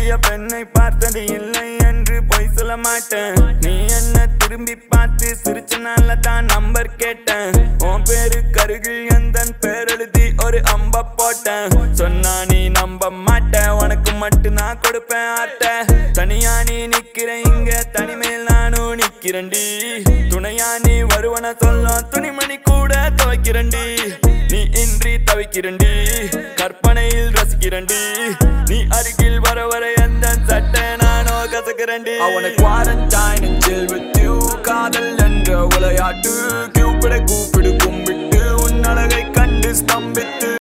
அழகிய பெண்ணை பார்த்தது இல்லை என்று பொய் சொல்ல மாட்டேன் நீ என்ன திரும்பி பார்த்து சிரிச்சனால தான் நம்பர் கேட்டேன் உன் பேரு கருகில் எந்த பேர் எழுதி ஒரு அம்ப போட்டேன் சொன்னா நீ நம்ப மாட்டேன் உனக்கு மட்டும் நான் கொடுப்பேன் ஆட்ட தனியா நீ நிக்கிற இங்க தனிமேல் நானும் நிக்கிறண்டி துணையா நீ வருவன சொல்லும் துணிமணி கூட துவைக்கிறண்டி நீ இன்றி தவிக்கிறண்டி கற்பனையில் ரசிக்கிறண்டி நீ அருகில் வர வர எந்த சட்டை நானோ கசக்கிறண்டி அவனை குவாரண்டைன் chill with you காதல் என்ற விளையாட்டு கூப்பிட கூப்பிடு கும்பிட்டு உன் அழகை கண்டு ஸ்தம்பித்து